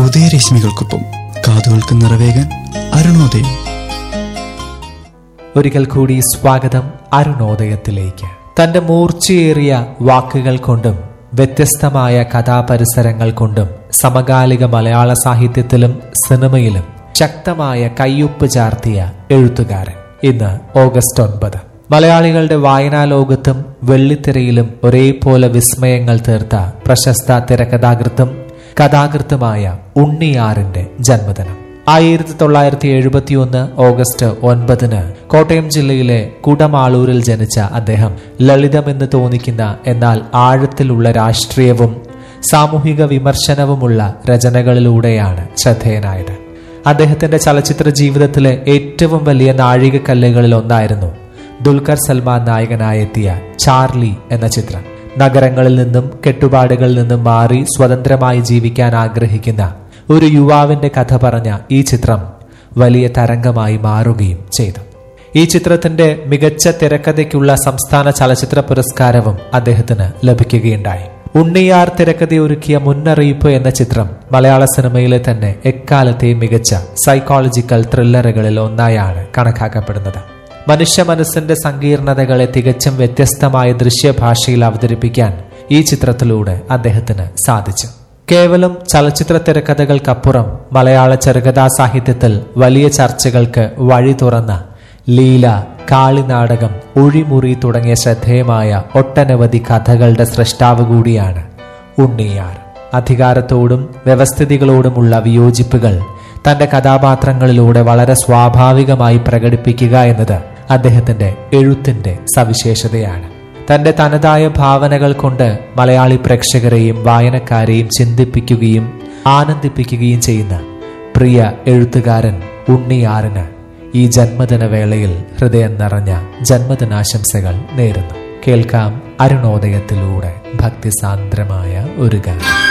ഉദയരശ്മികൾക്കൊപ്പം കാതുകൾക്ക് നിറവേകാൻ അരുണോദയം ഒരിക്കൽ കൂടി സ്വാഗതം അരുണോദയത്തിലേക്ക് തന്റെ മൂർച്ചയേറിയ വാക്കുകൾ കൊണ്ടും വ്യത്യസ്തമായ കഥാപരിസരങ്ങൾ കൊണ്ടും സമകാലിക മലയാള സാഹിത്യത്തിലും സിനിമയിലും ശക്തമായ കയ്യൊപ്പ് ചാർത്തിയ എഴുത്തുകാരൻ ഇന്ന് ഓഗസ്റ്റ് ഒൻപത് മലയാളികളുടെ വായനാ ലോകത്തും വെള്ളിത്തിരയിലും ഒരേപോലെ വിസ്മയങ്ങൾ തീർത്ത പ്രശസ്ത തിരക്കഥാകൃത്തും കഥാകൃത്തുമായ ഉണ്ണിയാറിന്റെ ജന്മദിനം ആയിരത്തി തൊള്ളായിരത്തി എഴുപത്തിയൊന്ന് ഓഗസ്റ്റ് ഒൻപതിന് കോട്ടയം ജില്ലയിലെ കുടമാളൂരിൽ ജനിച്ച അദ്ദേഹം ലളിതമെന്ന് തോന്നിക്കുന്ന എന്നാൽ ആഴത്തിലുള്ള രാഷ്ട്രീയവും സാമൂഹിക വിമർശനവുമുള്ള രചനകളിലൂടെയാണ് ശ്രദ്ധേയനായത് അദ്ദേഹത്തിന്റെ ചലച്ചിത്ര ജീവിതത്തിലെ ഏറ്റവും വലിയ നാഴികക്കല്ലുകളിൽ ഒന്നായിരുന്നു ദുൽഖർ സൽമാൻ നായകനായി എത്തിയ ചാർലി എന്ന ചിത്രം നഗരങ്ങളിൽ നിന്നും കെട്ടുപാടുകളിൽ നിന്നും മാറി സ്വതന്ത്രമായി ജീവിക്കാൻ ആഗ്രഹിക്കുന്ന ഒരു യുവാവിന്റെ കഥ പറഞ്ഞ ഈ ചിത്രം വലിയ തരംഗമായി മാറുകയും ചെയ്തു ഈ ചിത്രത്തിന്റെ മികച്ച തിരക്കഥയ്ക്കുള്ള സംസ്ഥാന ചലച്ചിത്ര പുരസ്കാരവും അദ്ദേഹത്തിന് ലഭിക്കുകയുണ്ടായി ഉണ്ണിയാർ തിരക്കഥയൊരുക്കിയ മുന്നറിയിപ്പ് എന്ന ചിത്രം മലയാള സിനിമയിലെ തന്നെ എക്കാലത്തെയും മികച്ച സൈക്കോളജിക്കൽ ത്രില്ലറുകളിൽ ഒന്നായാണ് കണക്കാക്കപ്പെടുന്നത് മനുഷ്യ മനസ്സിന്റെ സങ്കീർണതകളെ തികച്ചും വ്യത്യസ്തമായ ദൃശ്യഭാഷയിൽ അവതരിപ്പിക്കാൻ ഈ ചിത്രത്തിലൂടെ അദ്ദേഹത്തിന് സാധിച്ചു കേവലം ചലച്ചിത്ര തിരക്കഥകൾക്കപ്പുറം മലയാള ചെറുകഥാ സാഹിത്യത്തിൽ വലിയ ചർച്ചകൾക്ക് വഴി തുറന്ന ലീല കാളിനാടകം ഒഴിമുറി തുടങ്ങിയ ശ്രദ്ധേയമായ ഒട്ടനവധി കഥകളുടെ സൃഷ്ടാവ് കൂടിയാണ് ഉണ്ണിയാർ അധികാരത്തോടും വ്യവസ്ഥിതികളോടുമുള്ള വിയോജിപ്പുകൾ തന്റെ കഥാപാത്രങ്ങളിലൂടെ വളരെ സ്വാഭാവികമായി പ്രകടിപ്പിക്കുക എന്നത് അദ്ദേഹത്തിന്റെ എഴുത്തിന്റെ സവിശേഷതയാണ് തന്റെ തനതായ ഭാവനകൾ കൊണ്ട് മലയാളി പ്രേക്ഷകരെയും വായനക്കാരെയും ചിന്തിപ്പിക്കുകയും ആനന്ദിപ്പിക്കുകയും ചെയ്യുന്ന പ്രിയ എഴുത്തുകാരൻ ഉണ്ണിയാറിന് ഈ ജന്മദിന വേളയിൽ ഹൃദയം നിറഞ്ഞ ജന്മദിനാശംസകൾ നേരുന്നു കേൾക്കാം അരുണോദയത്തിലൂടെ ഭക്തിസാന്ദ്രമായ ഒരു ഗാനം